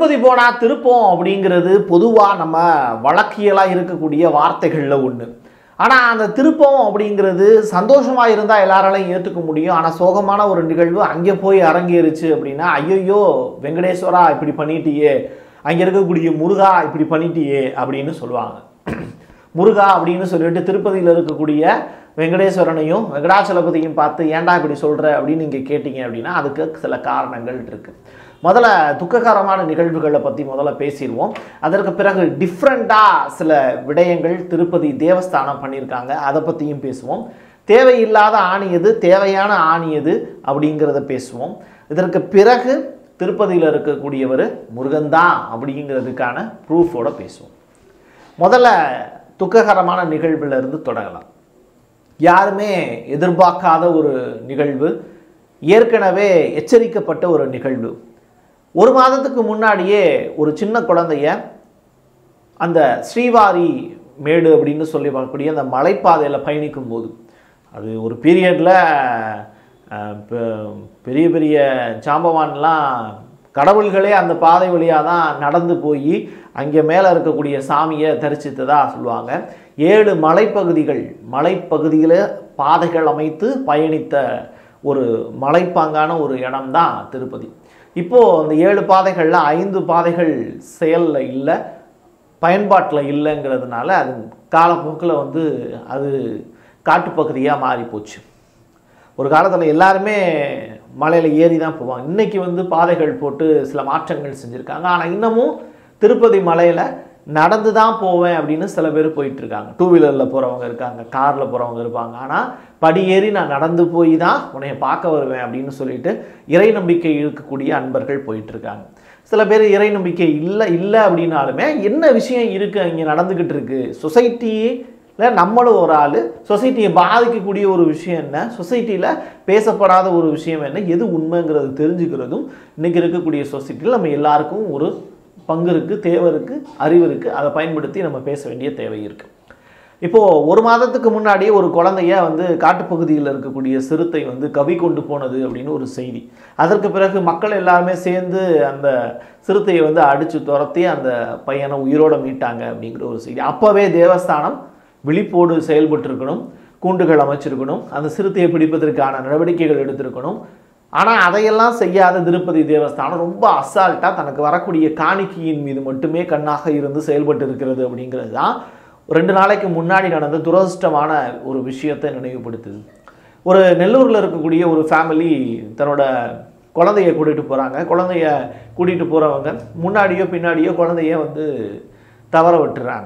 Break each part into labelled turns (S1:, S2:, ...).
S1: திருப்பதி போனால் திருப்போம் அப்படிங்கிறது பொதுவாக நம்ம வழக்கியலாக இருக்கக்கூடிய வார்த்தைகளில் ஒன்று ஆனால் அந்த திருப்பம் அப்படிங்கிறது சந்தோஷமாக இருந்தால் எல்லாராலையும் ஏற்றுக்க முடியும் ஆனால் சோகமான ஒரு நிகழ்வு அங்கே போய் அரங்கேறுச்சு அப்படின்னா ஐயையோ வெங்கடேஸ்வரா இப்படி பண்ணிட்டியே அங்கே இருக்கக்கூடிய முருகா இப்படி பண்ணிட்டியே அப்படின்னு சொல்லுவாங்க முருகா அப்படின்னு சொல்லிட்டு திருப்பதியில் இருக்கக்கூடிய வெங்கடேஸ்வரனையும் வெங்கடாச்சலபதியும் பார்த்து ஏன்டா இப்படி சொல்கிற அப்படின்னு நீங்கள் கேட்டீங்க அப்படின்னா அதுக்கு சில காரணங்கள் இருக்குது முதல்ல துக்ககரமான நிகழ்வுகளை பற்றி முதல்ல பேசிடுவோம் அதற்கு பிறகு டிஃப்ரெண்ட்டாக சில விடயங்கள் திருப்பதி தேவஸ்தானம் பண்ணியிருக்காங்க அதை பற்றியும் பேசுவோம் தேவையில்லாத ஆணி எது தேவையான ஆணி எது அப்படிங்கிறத பேசுவோம் இதற்கு பிறகு திருப்பதியில் இருக்கக்கூடியவர் முருகன்தான் அப்படிங்கிறதுக்கான ப்ரூஃபோட பேசுவோம் முதல்ல துக்ககரமான நிகழ்வுல இருந்து தொடங்கலாம் யாருமே எதிர்பார்க்காத ஒரு நிகழ்வு ஏற்கனவே எச்சரிக்கப்பட்ட ஒரு நிகழ்வு ஒரு மாதத்துக்கு முன்னாடியே ஒரு சின்ன குழந்தைய அந்த ஸ்ரீவாரி மேடு அப்படின்னு சொல்லி வரக்கூடிய அந்த மலைப்பாதையில் பயணிக்கும் போது அது ஒரு பீரியடில் பெரிய பெரிய சாம்பவான்லாம் கடவுள்களே அந்த பாதை வழியாக தான் நடந்து போய் அங்கே மேலே இருக்கக்கூடிய சாமியை தரிசித்ததா சொல்லுவாங்க ஏழு மலைப்பகுதிகள் மலைப்பகுதியில் பாதைகள் அமைத்து பயணித்த ஒரு மலைப்பாங்கான ஒரு இடம்தான் திருப்பதி இப்போது அந்த ஏழு பாதைகளில் ஐந்து பாதைகள் செயலில் இல்லை பயன்பாட்டில் இல்லைங்கிறதுனால அது காலப்போக்கில் வந்து அது காட்டுப்பகுதியாக மாறி போச்சு ஒரு காலத்தில் எல்லாருமே மலையில் ஏறி தான் போவாங்க இன்றைக்கி வந்து பாதைகள் போட்டு சில மாற்றங்கள் செஞ்சுருக்காங்க ஆனால் இன்னமும் திருப்பதி மலையில் நடந்து தான் போவேன் அப்படின்னு சில பேர் போயிட்டுருக்காங்க டூ வீலரில் போகிறவங்க இருக்காங்க காரில் போகிறவங்க இருப்பாங்க ஆனால் படி ஏறி நான் நடந்து போய் தான் உன்னைய பார்க்க வருவேன் அப்படின்னு சொல்லிட்டு இறை நம்பிக்கை இருக்கக்கூடிய அன்பர்கள் போயிட்டுருக்காங்க சில பேர் இறை நம்பிக்கை இல்லை இல்லை அப்படின்னாலுமே என்ன விஷயம் இருக்குது இங்கே நடந்துக்கிட்டு இருக்கு சொசைட்டியில் நம்மளும் ஒரு ஆள் சொசைட்டியை பாதிக்கக்கூடிய ஒரு விஷயம் என்ன சொசைட்டியில் பேசப்படாத ஒரு விஷயம் என்ன எது உண்மைங்கிறது தெரிஞ்சுக்கிறதும் இன்றைக்கி இருக்கக்கூடிய சொசைட்டியில் நம்ம எல்லாருக்கும் ஒரு பங்கு இருக்குது தேவை இருக்குது அறிவு இருக்குது அதை பயன்படுத்தி நம்ம பேச வேண்டிய தேவை இருக்குது இப்போது ஒரு மாதத்துக்கு முன்னாடியே ஒரு குழந்தைய வந்து காட்டுப்பகுதியில் இருக்கக்கூடிய சிறுத்தை வந்து கவி கொண்டு போனது அப்படின்னு ஒரு செய்தி அதற்கு பிறகு மக்கள் எல்லாருமே சேர்ந்து அந்த சிறுத்தையை வந்து அடித்து துரத்தி அந்த பையனை உயிரோட மீட்டாங்க அப்படிங்கிற ஒரு செய்தி அப்போவே தேவஸ்தானம் விழிப்போடு செயல்பட்டிருக்கணும் கூண்டுகள் அமைச்சிருக்கணும் அந்த சிறுத்தையை பிடிப்பதற்கான நடவடிக்கைகள் எடுத்திருக்கணும் ஆனால் அதையெல்லாம் செய்யாத திருப்பதி தேவஸ்தானம் ரொம்ப அசால்ட்டாக தனக்கு வரக்கூடிய காணிக்கையின் மீது மட்டுமே கண்ணாக இருந்து செயல்பட்டு இருக்கிறது அப்படிங்கிறது தான் ரெண்டு நாளைக்கு முன்னாடி நடந்த துரதிருஷ்டமான ஒரு விஷயத்தை நினைவுபடுத்துது ஒரு நெல்லூரில் இருக்கக்கூடிய ஒரு ஃபேமிலி தன்னோட குழந்தைய கூட்டிகிட்டு போகிறாங்க குழந்தைய கூட்டிகிட்டு போகிறவங்க முன்னாடியோ பின்னாடியோ குழந்தைய வந்து தவற விட்டுறாங்க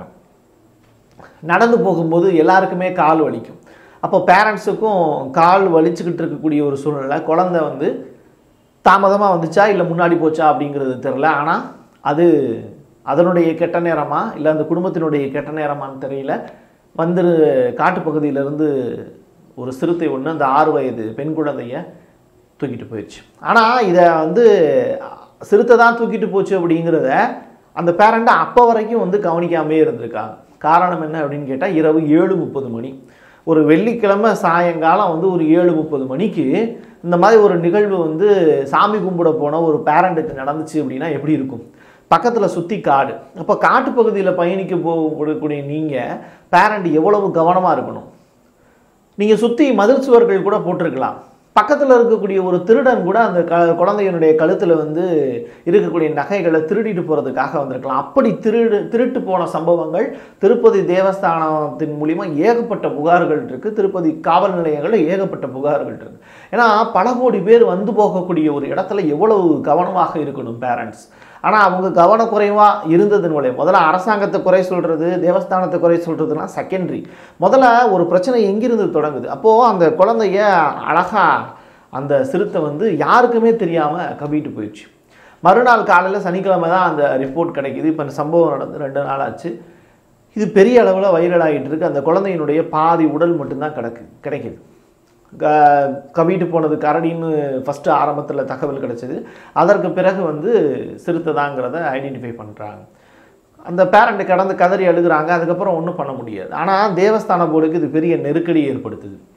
S1: நடந்து போகும்போது எல்லாருக்குமே கால் வலிக்கும் அப்போ பேரண்ட்ஸுக்கும் கால் வலிச்சுக்கிட்டு இருக்கக்கூடிய ஒரு சூழ்நிலை குழந்தை வந்து தாமதமாக வந்துச்சா இல்லை முன்னாடி போச்சா அப்படிங்கிறது தெரில ஆனால் அது அதனுடைய கெட்ட நேரமா இல்லை அந்த குடும்பத்தினுடைய கெட்ட நேரமான்னு தெரியல வந்து காட்டுப்பகுதியிலேருந்து ஒரு சிறுத்தை ஒன்று அந்த ஆறு வயது பெண் குழந்தைய தூக்கிட்டு போயிடுச்சு ஆனால் இதை வந்து சிறுத்தை தான் தூக்கிட்டு போச்சு அப்படிங்கிறத அந்த பேரண்ட்டை அப்போ வரைக்கும் வந்து கவனிக்காமே இருந்திருக்காங்க காரணம் என்ன அப்படின்னு கேட்டால் இரவு ஏழு முப்பது மணி ஒரு வெள்ளிக்கிழமை சாயங்காலம் வந்து ஒரு ஏழு முப்பது மணிக்கு இந்த மாதிரி ஒரு நிகழ்வு வந்து சாமி கும்பிட போன ஒரு பேரண்ட்டுக்கு நடந்துச்சு அப்படின்னா எப்படி இருக்கும் பக்கத்தில் சுற்றி காடு அப்போ காட்டுப்பகுதியில் பயணிக்க போகக்கூடிய நீங்கள் பேரண்ட் எவ்வளவு கவனமாக இருக்கணும் நீங்கள் சுற்றி மதில் சுவர்கள் கூட போட்டிருக்கலாம் பக்கத்தில் இருக்கக்கூடிய ஒரு திருடன் கூட அந்த க குழந்தையினுடைய கழுத்தில் வந்து இருக்கக்கூடிய நகைகளை திருடிட்டு போகிறதுக்காக வந்திருக்கலாம் அப்படி திருடு திருட்டு போன சம்பவங்கள் திருப்பதி தேவஸ்தானத்தின் மூலிமா ஏகப்பட்ட புகார்கள் இருக்குது திருப்பதி காவல் நிலையங்களில் ஏகப்பட்ட புகார்கள் இருக்குது ஏன்னா பல கோடி பேர் வந்து போகக்கூடிய ஒரு இடத்துல எவ்வளவு கவனமாக இருக்கணும் பேரண்ட்ஸ் ஆனால் அவங்க கவனக்குறைவாக இருந்ததன் மூலியம் முதல்ல அரசாங்கத்தை குறை சொல்கிறது தேவஸ்தானத்தை குறை சொல்கிறதுலாம் செகண்டரி முதல்ல ஒரு பிரச்சனை எங்கிருந்து தொடங்குது அப்போது அந்த குழந்தைய அழகாக அந்த சிறுத்தை வந்து யாருக்குமே தெரியாமல் கவிட்டு போயிடுச்சு மறுநாள் காலையில் சனிக்கிழமை தான் அந்த ரிப்போர்ட் கிடைக்குது இப்போ இந்த சம்பவம் நடந்து ரெண்டு நாள் ஆச்சு இது பெரிய அளவில் வைரல் ஆகிட்டு இருக்கு அந்த குழந்தையினுடைய பாதி உடல் மட்டும்தான் கிடக்கு கிடைக்குது க கவிட்டு போனது கரடின்னு ஃபஸ்ட்டு ஆரம்பத்தில் தகவல் கிடைச்சது அதற்கு பிறகு வந்து சிறுத்தைதாங்கிறத ஐடென்டிஃபை பண்ணுறாங்க அந்த பேரண்ட் கடந்து கதறி அழுகுறாங்க அதுக்கப்புறம் ஒன்றும் பண்ண முடியாது ஆனால் தேவஸ்தான போர்டுக்கு இது பெரிய நெருக்கடி ஏற்படுத்துது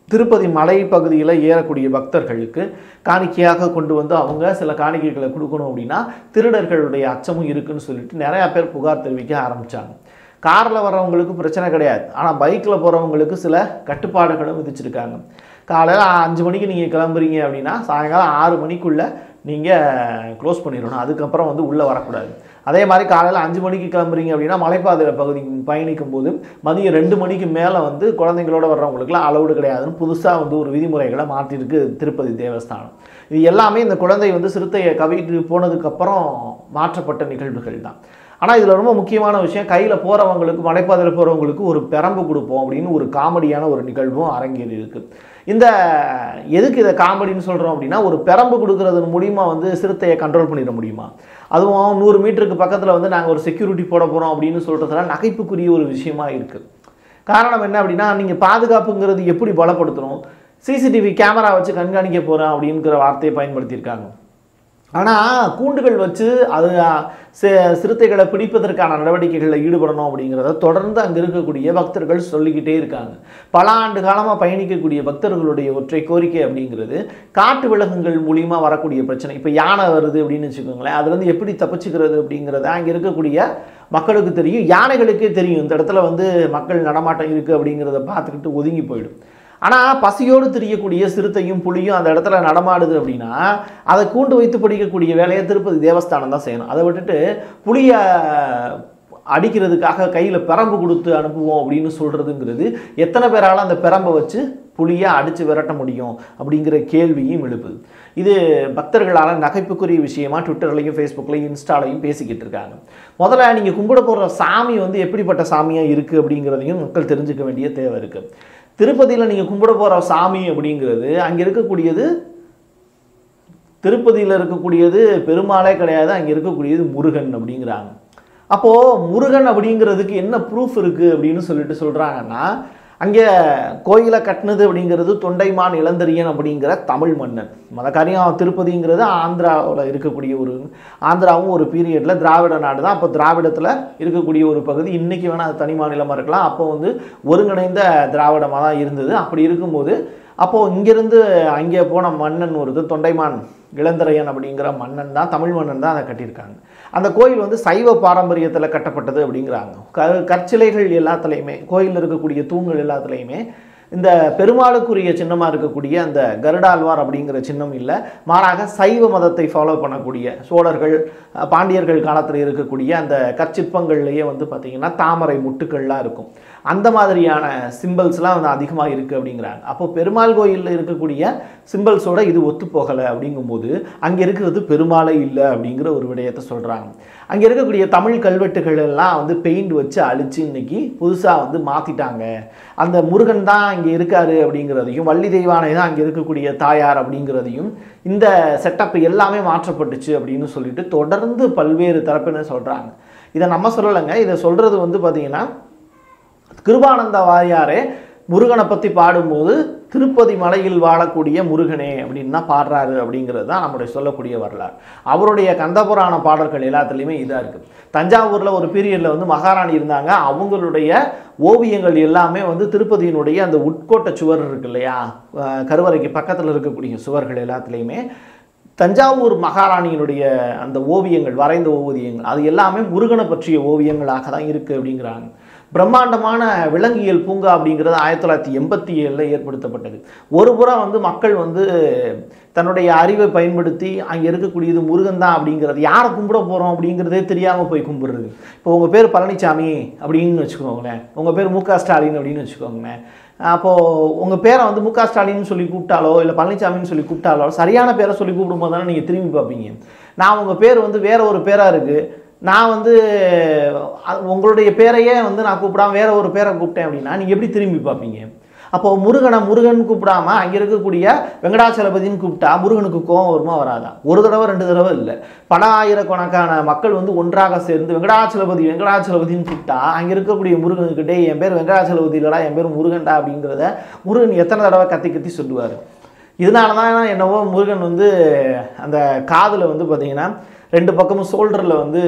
S1: திருப்பதி மலை பகுதியில் ஏறக்கூடிய பக்தர்களுக்கு காணிக்கையாக கொண்டு வந்து அவங்க சில காணிக்கைகளை கொடுக்கணும் அப்படின்னா திருடர்களுடைய அச்சமும் இருக்குன்னு சொல்லிட்டு நிறையா பேர் புகார் தெரிவிக்க ஆரம்பித்தாங்க காரில் வர்றவங்களுக்கு பிரச்சனை கிடையாது ஆனால் பைக்கில் போகிறவங்களுக்கு சில கட்டுப்பாடுகளும் விதிச்சிருக்காங்க காலையில் அஞ்சு மணிக்கு நீங்கள் கிளம்புறீங்க அப்படின்னா சாயங்காலம் ஆறு மணிக்குள்ளே நீங்கள் க்ளோஸ் பண்ணிடணும் அதுக்கப்புறம் வந்து உள்ளே வரக்கூடாது அதே மாதிரி காலையில் அஞ்சு மணிக்கு கிளம்புறீங்க அப்படின்னா மலைப்பாதையில் பகுதி பயணிக்கும் போது மதியம் ரெண்டு மணிக்கு மேலே வந்து குழந்தைங்களோட வர்றவங்களுக்குலாம் அலௌடு கிடையாதுன்னு புதுசாக வந்து ஒரு விதிமுறைகளை மாற்றிருக்கு திருப்பதி தேவஸ்தானம் இது எல்லாமே இந்த குழந்தை வந்து சிறுத்தையை கவிட்டு போனதுக்கப்புறம் மாற்றப்பட்ட நிகழ்வுகள் தான் ஆனால் இதில் ரொம்ப முக்கியமான விஷயம் கையில் போகிறவங்களுக்கு மலைப்பாதையில் போகிறவங்களுக்கு ஒரு பெரம்பு கொடுப்போம் அப்படின்னு ஒரு காமெடியான ஒரு நிகழ்வும் அரங்கேறி இருக்கு இந்த எதுக்கு இதை காமெடின்னு சொல்கிறோம் அப்படின்னா ஒரு பெரம்பு கொடுக்கறது மூலியமா வந்து சிறுத்தையை கண்ட்ரோல் பண்ணிட முடியுமா அதுவும் நூறு மீட்டருக்கு பக்கத்தில் வந்து நாங்கள் ஒரு செக்யூரிட்டி போட போகிறோம் அப்படின்னு சொல்கிறதுலாம் நகைப்புக்குரிய ஒரு விஷயமா இருக்குது காரணம் என்ன அப்படின்னா நீங்கள் பாதுகாப்புங்கிறது எப்படி பலப்படுத்தணும் சிசிடிவி கேமரா வச்சு கண்காணிக்க போகிறேன் அப்படிங்கிற வார்த்தையை பயன்படுத்தியிருக்காங்க ஆனால் கூண்டுகள் வச்சு அது சி- சிறுத்தைகளை பிடிப்பதற்கான நடவடிக்கைகளில் ஈடுபடணும் அப்படிங்கிறத தொடர்ந்து அங்கே இருக்கக்கூடிய பக்தர்கள் சொல்லிக்கிட்டே இருக்காங்க பல ஆண்டு காலமாக பயணிக்கக்கூடிய பக்தர்களுடைய ஒற்றை கோரிக்கை அப்படிங்கிறது காட்டு விலங்குகள் மூலியமாக வரக்கூடிய பிரச்சனை இப்போ யானை வருது அப்படின்னு வச்சுக்கோங்களேன் அதுலேருந்து எப்படி தப்பிச்சுக்கிறது அப்படிங்கிறத அங்கே இருக்கக்கூடிய மக்களுக்கு தெரியும் யானைகளுக்கே தெரியும் இந்த இடத்துல வந்து மக்கள் நடமாட்டம் இருக்குது அப்படிங்கிறத பார்த்துக்கிட்டு ஒதுங்கி போயிடும் ஆனால் பசியோடு திரியக்கூடிய சிறுத்தையும் புலியும் அந்த இடத்துல நடமாடுது அப்படின்னா அதை கூண்டு வைத்து பிடிக்கக்கூடிய வேலையை திருப்பதி தேவஸ்தானம் தான் செய்யணும் அதை விட்டுட்டு புளியை அடிக்கிறதுக்காக கையில் பெரம்பு கொடுத்து அனுப்புவோம் அப்படின்னு சொல்கிறதுங்கிறது எத்தனை பேரால் அந்த பெரம்பை வச்சு புளியை அடித்து விரட்ட முடியும் அப்படிங்கிற கேள்வியும் எழுப்புது இது பக்தர்களால் நகைப்புக்குரிய விஷயமா ட்விட்டர்லையும் ஃபேஸ்புக்லையும் இன்ஸ்டாலையும் பேசிக்கிட்டு இருக்காங்க முதல்ல நீங்கள் கும்பிட போகிற சாமி வந்து எப்படிப்பட்ட சாமியாக இருக்குது அப்படிங்கிறதையும் மக்கள் தெரிஞ்சுக்க வேண்டிய தேவை இருக்குது திருப்பதியில் நீங்கள் கும்பிட போகிற சாமி அப்படிங்கிறது அங்கே இருக்கக்கூடியது திருப்பதியில் இருக்கக்கூடியது பெருமாளே கிடையாது அங்கே இருக்கக்கூடியது முருகன் அப்படிங்கிறாங்க அப்போது முருகன் அப்படிங்கிறதுக்கு என்ன ப்ரூஃப் இருக்குது அப்படின்னு சொல்லிட்டு சொல்கிறாங்கன்னா அங்கே கோயிலை கட்டினது அப்படிங்கிறது தொண்டைமான் இளந்தரியன் அப்படிங்கிற தமிழ் மன்னன் மதக்காரியம் திருப்பதிங்கிறது ஆந்திராவில் இருக்கக்கூடிய ஒரு ஆந்திராவும் ஒரு பீரியடில் திராவிட நாடு தான் அப்போ திராவிடத்தில் இருக்கக்கூடிய ஒரு பகுதி இன்றைக்கி வேணால் அது தனி மாநிலமாக இருக்கலாம் அப்போ வந்து ஒருங்கிணைந்த திராவிடமாக தான் இருந்தது அப்படி இருக்கும்போது அப்போது இங்கேருந்து அங்கே போன மன்னன் ஒருத்தர் தொண்டைமான் இளந்திரையன் அப்படிங்கிற மன்னன் தான் தமிழ் மன்னன் தான் அதை கட்டியிருக்காங்க அந்த கோயில் வந்து சைவ பாரம்பரியத்தில் கட்டப்பட்டது அப்படிங்கிறாங்க க கற்சிலைகள் எல்லாத்துலேயுமே கோயிலில் இருக்கக்கூடிய தூண்கள் எல்லாத்துலேயுமே இந்த பெருமாளுக்குரிய சின்னமாக இருக்கக்கூடிய அந்த கருடாழ்வார் அப்படிங்கிற சின்னம் இல்லை மாறாக சைவ மதத்தை ஃபாலோ பண்ணக்கூடிய சோழர்கள் அஹ், பாண்டியர்கள் காலத்தில் இருக்கக்கூடிய அந்த கற்சிற்பங்கள்லேயே வந்து பார்த்திங்கன்னா தாமரை முட்டுக்கள்லாம் இருக்கும் அந்த மாதிரியான சிம்பிள்ஸ்லாம் வந்து அதிகமாக இருக்குது அப்படிங்கிறாங்க அப்போ பெருமாள் கோயிலில் இருக்கக்கூடிய சிம்பிள்ஸோட இது ஒத்து போகலை அப்படிங்கும்போது அங்கே இருக்கிறது பெருமாளே இல்லை அப்படிங்கிற ஒரு விடயத்தை சொல்கிறாங்க அங்கே இருக்கக்கூடிய தமிழ் கல்வெட்டுகள் எல்லாம் வந்து பெயிண்ட் வச்சு அழிச்சு இன்னைக்கு புதுசாக வந்து மாற்றிட்டாங்க அந்த முருகன் தான் இங்கே இருக்காரு அப்படிங்கிறதையும் வள்ளி தெய்வானை தான் அங்கே இருக்கக்கூடிய தாயார் அப்படிங்கிறதையும் இந்த செட்டப் எல்லாமே மாற்றப்பட்டுச்சு அப்படின்னு சொல்லிட்டு தொடர்ந்து பல்வேறு தரப்பினர் சொல்கிறாங்க இதை நம்ம சொல்லலைங்க இதை சொல்கிறது வந்து பார்த்திங்கன்னா கிருபானந்த வாரியாரே முருகனை பற்றி பாடும்போது திருப்பதி மலையில் வாழக்கூடிய முருகனே அப்படின்னு தான் பாடுறாரு அப்படிங்கிறது தான் நம்முடைய சொல்லக்கூடிய வரலாறு அவருடைய கந்தபுராண பாடல்கள் எல்லாத்துலேயுமே இதாக இருக்குது தஞ்சாவூரில் ஒரு பீரியடில் வந்து மகாராணி இருந்தாங்க அவங்களுடைய ஓவியங்கள் எல்லாமே வந்து திருப்பதியினுடைய அந்த உட்கோட்ட சுவர் இருக்கு இல்லையா அஹ் கருவறைக்கு பக்கத்தில் இருக்கக்கூடிய சுவர்கள் எல்லாத்துலேயுமே தஞ்சாவூர் மகாராணியினுடைய அந்த ஓவியங்கள் வரைந்த ஓவியங்கள் அது எல்லாமே முருகனை பற்றிய ஓவியங்களாக தான் இருக்குது அப்படிங்கிறாங்க பிரம்மாண்டமான விலங்கியல் பூங்கா அப்படிங்கிறது ஆயிரத்தி தொள்ளாயிரத்தி எண்பத்தி ஏழில் ஏற்படுத்தப்பட்டது ஒரு புறம் வந்து மக்கள் வந்து தன்னுடைய அறிவை பயன்படுத்தி அங்கே இருக்கக்கூடியது முருகன் தான் அப்படிங்கிறது யாரை கும்பிட போகிறோம் அப்படிங்கிறதே தெரியாமல் போய் கும்பிடுறது இப்போ உங்கள் பேர் பழனிசாமி அப்படின்னு வச்சுக்கோங்களேன் உங்கள் பேர் மு க ஸ்டாலின் அப்படின்னு வச்சுக்கோங்களேன் அப்போது உங்கள் பேரை வந்து மு க ஸ்டாலின்னு சொல்லி கூப்பிட்டாலோ இல்லை பழனிசாமின்னு சொல்லி கூப்பிட்டாலோ சரியான பேரை சொல்லி கூப்பிடும்போது தானே நீங்கள் திரும்பி பார்ப்பீங்க நான் உங்கள் பேர் வந்து வேற ஒரு பேராக இருக்குது நான் வந்து அ- உங்களுடைய பேரையே வந்து நான் கூப்பிடாம வேற ஒரு பேரை கூப்பிட்டேன் அப்படின்னா நீங்கள் எப்படி திரும்பி பார்ப்பீங்க அப்போ முருகனை முருகன் கூப்பிடாம அங்கே இருக்கக்கூடிய வெங்கடாச்சலபதின்னு கூப்பிட்டா முருகனுக்கு கோபம் வருமா வராதா ஒரு தடவை ரெண்டு தடவை இல்லை பல ஆயிரக்கணக்கான மக்கள் வந்து ஒன்றாக சேர்ந்து வெங்கடாச்சலபதி வெங்கடாச்சலபதின்னு கூப்பிட்டா அங்கே இருக்கக்கூடிய முருகனுக்கு டேய் என் பேர் வெங்கடாச்சலபதி இல்லடா என் பேர் முருகன்டா அப்படிங்கிறத முருகன் எத்தனை தடவை கத்தி கத்தி சொல்லுவார் இதனால தான் என்னவோ முருகன் வந்து அந்த காதில் வந்து பார்த்தீங்கன்னா ரெண்டு பக்கமும் ஷோல்டரில் வந்து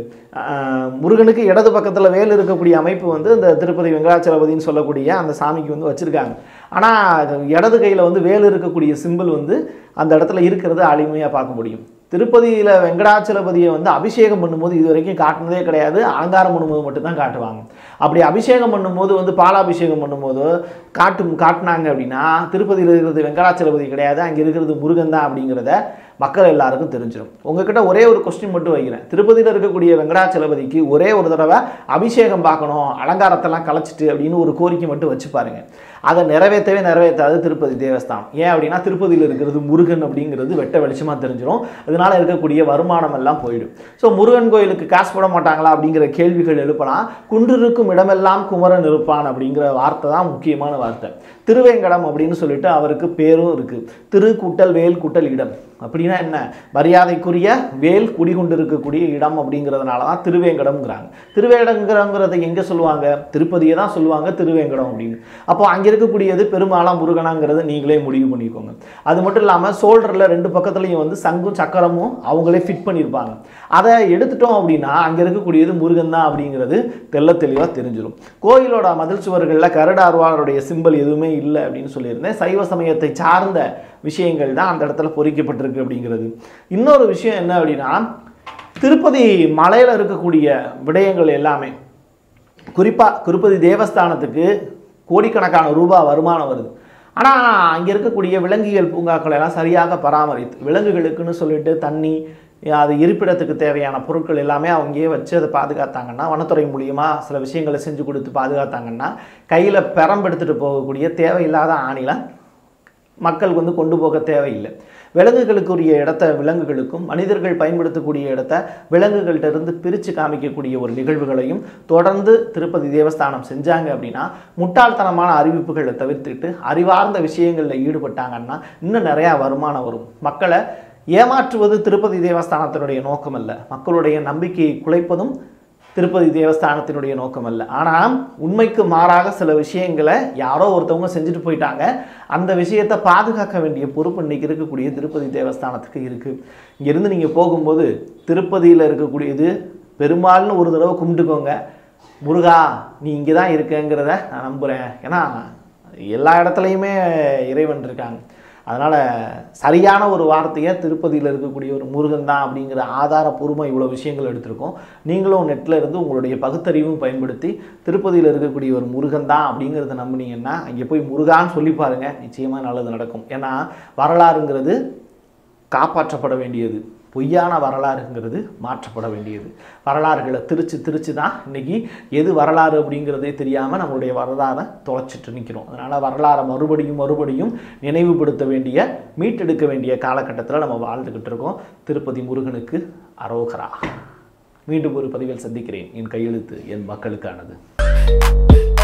S1: ஆஹ், முருகனுக்கு இடது பக்கத்தில் வேல் இருக்கக்கூடிய அமைப்பு வந்து இந்த திருப்பதி வெங்கடாச்சலபதின்னு சொல்லக்கூடிய அந்த சாமிக்கு வந்து வச்சுருக்காங்க ஆனால் இடது கையில் வந்து வேல் இருக்கக்கூடிய சிம்பிள் வந்து அந்த இடத்துல இருக்கிறது அழிமையாக பார்க்க முடியும் திருப்பதியில் வெங்கடாச்சலபதியை வந்து அபிஷேகம் பண்ணும்போது இது வரைக்கும் காட்டினதே கிடையாது அலங்காரம் பண்ணும்போது மட்டும்தான் காட்டுவாங்க அப்படி அபிஷேகம் பண்ணும்போது வந்து பாலாபிஷேகம் பண்ணும்போது காட்டும் காட்டினாங்க அப்படின்னா திருப்பதியில் இருக்கிறது வெங்கடாச்சலபதி கிடையாது அங்கே இருக்கிறது முருகன் தான் அப்படிங்கிறத மக்கள் எல்லாருக்கும் தெரிஞ்சிடும் உங்ககிட்ட ஒரே ஒரு கொஸ்டின் மட்டும் வைக்கிறேன் திருப்பதியில் இருக்கக்கூடிய வெங்கடாச்சலபதிக்கு ஒரே ஒரு தடவை அபிஷேகம் பார்க்கணும் அலங்காரத்தெல்லாம் கலைச்சிட்டு அப்படின்னு ஒரு கோரிக்கை மட்டும் வச்சு பாருங்க அதை நிறைவேற்றவே நிறைவேற்றாது திருப்பதி தேவஸ்தானம் ஏன் அப்படின்னா திருப்பதியில் இருக்கிறது முருகன் அப்படிங்கிறது வெட்ட வெளிச்சமாக தெரிஞ்சிடும் அதனால இருக்கக்கூடிய வருமானம் எல்லாம் போயிடும் ஸோ முருகன் கோயிலுக்கு காசு போட மாட்டாங்களா அப்படிங்கிற கேள்விகள் எழுப்பலாம் குன்றிருக்கும் இடமெல்லாம் குமரன் இருப்பான் அப்படிங்கிற வார்த்தை தான் முக்கியமான வார்த்தை திருவேங்கடம் அப்படின்னு சொல்லிட்டு அவருக்கு பேரும் இருக்கு திரு கூட்டல் வேல் கூட்டல் இடம் அப்படின்னா என்ன மரியாதைக்குரிய வேல் குடிகொண்டிருக்கக்கூடிய இடம் அப்படிங்கிறதுனால தான் திருவேங்கடம்ங்கிறாங்க திருவேங்கடங்கிறத எங்கே சொல்லுவாங்க திருப்பதியை தான் சொல்லுவாங்க திருவேங்கடம் அப்படின்னு அப்போ அங்கே இருக்கக்கூடியது பெருமாளா முருகனாங்கிறத நீங்களே முடிவு பண்ணிக்கோங்க அது மட்டும் இல்லாமல் ஷோல்டரில் ரெண்டு பக்கத்துலையும் வந்து சங்கும் சக்கரமும் அவங்களே ஃபிட் பண்ணியிருப்பாங்க அதை எடுத்துட்டோம் அப்படின்னா அங்கே இருக்கக்கூடியது முருகன் தான் அப்படிங்கிறது தெள்ள தெளிவாக தெரிஞ்சிடும் கோயிலோட மதில் சுவர்களில் கருடார்வாளருடைய சிம்பல் எதுவுமே இல்லை அப்படின்னு சொல்லியிருந்தேன் சைவ சமயத்தை சார்ந்த விஷயங்கள் தான் அந்த இடத்துல பொறிக்கப்பட்டிருக்கு அப்படிங்கிறது இன்னொரு விஷயம் என்ன அப்படின்னா திருப்பதி மலையில் இருக்கக்கூடிய விடயங்கள் எல்லாமே குறிப்பாக திருப்பதி தேவஸ்தானத்துக்கு கோடிக்கணக்கான ரூபாய் வருமானம் வருது ஆனால் அங்கே இருக்கக்கூடிய விலங்கியல் பூங்காக்களை எல்லாம் சரியாக பராமரித்து விலங்குகளுக்குன்னு சொல்லிட்டு தண்ணி அது இருப்பிடத்துக்கு தேவையான பொருட்கள் எல்லாமே அங்கேயே வச்சு அதை பாதுகாத்தாங்கன்னா வனத்துறை மூலியமாக சில விஷயங்களை செஞ்சு கொடுத்து பாதுகாத்தாங்கன்னா கையில் பெரம்பெடுத்துட்டு போகக்கூடிய தேவையில்லாத ஆணில மக்களுக்கு வந்து கொண்டு போக தேவையில்லை விலங்குகளுக்குரிய இடத்த விலங்குகளுக்கும் மனிதர்கள் பயன்படுத்தக்கூடிய இடத்த விலங்குகள்கிட்ட இருந்து பிரித்து காமிக்கக்கூடிய ஒரு நிகழ்வுகளையும் தொடர்ந்து திருப்பதி தேவஸ்தானம் செஞ்சாங்க அப்படின்னா முட்டாள்தனமான அறிவிப்புகளை தவிர்த்துட்டு அறிவார்ந்த விஷயங்களில் ஈடுபட்டாங்கன்னா இன்னும் நிறையா வருமானம் வரும் மக்களை ஏமாற்றுவது திருப்பதி தேவஸ்தானத்தினுடைய நோக்கம் அல்ல மக்களுடைய நம்பிக்கையை குலைப்பதும் திருப்பதி தேவஸ்தானத்தினுடைய நோக்கம் அல்ல ஆனால் உண்மைக்கு மாறாக சில விஷயங்களை யாரோ ஒருத்தவங்க செஞ்சுட்டு போயிட்டாங்க அந்த விஷயத்தை பாதுகாக்க வேண்டிய பொறுப்பு இன்னைக்கு இருக்கக்கூடிய திருப்பதி தேவஸ்தானத்துக்கு இருக்குது இங்கேருந்து நீங்கள் போகும்போது திருப்பதியில் இருக்கக்கூடியது பெரும்பாலும் ஒரு தடவை கும்பிட்டுக்கோங்க முருகா நீ இங்கே தான் இருக்கங்கிறத நான் நம்புகிறேன் ஏன்னா எல்லா இடத்துலையுமே இறைவன் இருக்காங்க அதனால் சரியான ஒரு வார்த்தையை திருப்பதியில் இருக்கக்கூடிய ஒரு முருகன் தான் அப்படிங்கிற ஆதாரப்பூர்வமாக இவ்வளோ விஷயங்கள் எடுத்திருக்கோம் நீங்களும் நெட்டில் இருந்து உங்களுடைய பகுத்தறிவும் பயன்படுத்தி திருப்பதியில் இருக்கக்கூடிய ஒரு முருகன் தான் அப்படிங்கிறத நம்புனீங்கன்னா அங்கே போய் முருகான்னு சொல்லி பாருங்கள் நிச்சயமாக நல்லது நடக்கும் ஏன்னா வரலாறுங்கிறது காப்பாற்றப்பட வேண்டியது பொய்யான வரலாறுங்கிறது மாற்றப்பட வேண்டியது வரலாறுகளை திரிச்சு திரிச்சு தான் இன்னைக்கு எது வரலாறு அப்படிங்கிறதே தெரியாமல் நம்மளுடைய வரலாறை தொலைச்சிட்டு நிற்கிறோம் அதனால் வரலாறை மறுபடியும் மறுபடியும் நினைவுபடுத்த வேண்டிய மீட்டெடுக்க வேண்டிய காலகட்டத்தில் நம்ம வாழ்ந்துக்கிட்டு இருக்கோம் திருப்பதி முருகனுக்கு அரோகரா மீண்டும் ஒரு பதிவில் சந்திக்கிறேன் என் கையெழுத்து என் மக்களுக்கானது